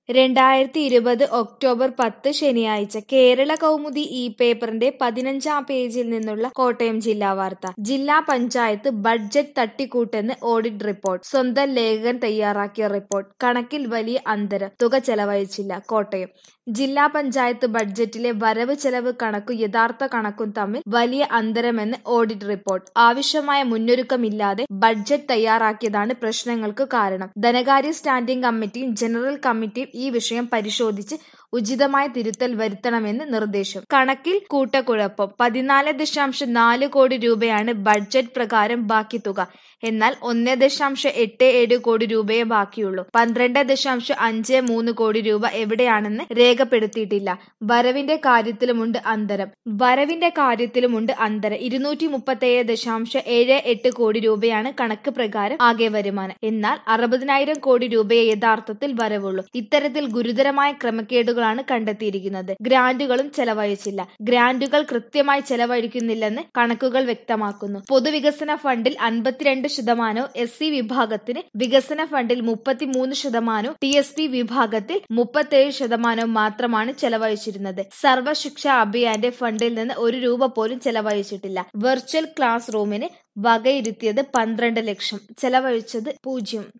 രണ്ടായിരത്തി ഇരുപത് ഒക്ടോബർ പത്ത് ശനിയാഴ്ച കേരള കൗമുദി ഈ പേപ്പറിന്റെ പതിനഞ്ചാം പേജിൽ നിന്നുള്ള കോട്ടയം ജില്ലാ വാർത്ത ജില്ലാ പഞ്ചായത്ത് ബഡ്ജറ്റ് തട്ടിക്കൂട്ടെന്ന് ഓഡിറ്റ് റിപ്പോർട്ട് സ്വന്തം ലേഖകൻ തയ്യാറാക്കിയ റിപ്പോർട്ട് കണക്കിൽ വലിയ അന്തരം തുക ചെലവഴിച്ചില്ല കോട്ടയം ജില്ലാ പഞ്ചായത്ത് ബഡ്ജറ്റിലെ വരവ് ചെലവ് കണക്കും യഥാർത്ഥ കണക്കും തമ്മിൽ വലിയ അന്തരമെന്ന് ഓഡിറ്റ് റിപ്പോർട്ട് ആവശ്യമായ മുന്നൊരുക്കമില്ലാതെ ബഡ്ജറ്റ് തയ്യാറാക്കിയതാണ് പ്രശ്നങ്ങൾക്ക് കാരണം ധനകാര്യ സ്റ്റാൻഡിംഗ് കമ്മിറ്റിയും ജനറൽ കമ്മിറ്റിയും ഈ വിഷയം പരിശോധിച്ച് ഉചിതമായ തിരുത്തൽ വരുത്തണമെന്ന് നിർദ്ദേശം കണക്കിൽ കൂട്ടക്കുഴപ്പം പതിനാല് ദശാംശം നാല് കോടി രൂപയാണ് ബഡ്ജറ്റ് പ്രകാരം ബാക്കി തുക എന്നാൽ ഒന്ന് ദശാംശം എട്ട് ഏഴ് കോടി രൂപയെ ബാക്കിയുള്ളൂ പന്ത്രണ്ട് ദശാംശം അഞ്ച് മൂന്ന് കോടി രൂപ എവിടെയാണെന്ന് രേഖപ്പെടുത്തിയിട്ടില്ല വരവിന്റെ കാര്യത്തിലുമുണ്ട് അന്തരം വരവിന്റെ കാര്യത്തിലുമുണ്ട് അന്തരം ഇരുന്നൂറ്റി മുപ്പത്തേഴ് ദശാംശം ഏഴ് എട്ട് കോടി രൂപയാണ് കണക്ക് പ്രകാരം ആകെ വരുമാനം എന്നാൽ അറുപതിനായിരം കോടി രൂപയെ യഥാർത്ഥത്തിൽ വരവുള്ളൂ ഇത്തരത്തിൽ ഗുരുതരമായ ക്രമക്കേടുകളാണ് കണ്ടെത്തിയിരിക്കുന്നത് ഗ്രാന്റുകളും ചെലവഴിച്ചില്ല ഗ്രാന്റുകൾ കൃത്യമായി ചെലവഴിക്കുന്നില്ലെന്ന് കണക്കുകൾ വ്യക്തമാക്കുന്നു പൊതുവികസന ഫണ്ടിൽ അൻപത്തിരണ്ട് ശതമാനവും എസ് സി വിഭാഗത്തിന് വികസന ഫണ്ടിൽ മുപ്പത്തിമൂന്ന് ശതമാനവും ടി എസ് പി വിഭാഗത്തിൽ മുപ്പത്തേഴ് ശതമാനവും മാത്രമാണ് ചെലവഴിച്ചിരുന്നത് സർവശിക്ഷ അഭിയാന്റെ ഫണ്ടിൽ നിന്ന് ഒരു രൂപ പോലും ചെലവഴിച്ചിട്ടില്ല വെർച്വൽ ക്ലാസ് റൂമിന് വകയിരുത്തിയത് പന്ത്രണ്ട് ലക്ഷം ചെലവഴിച്ചത് പൂജ്യം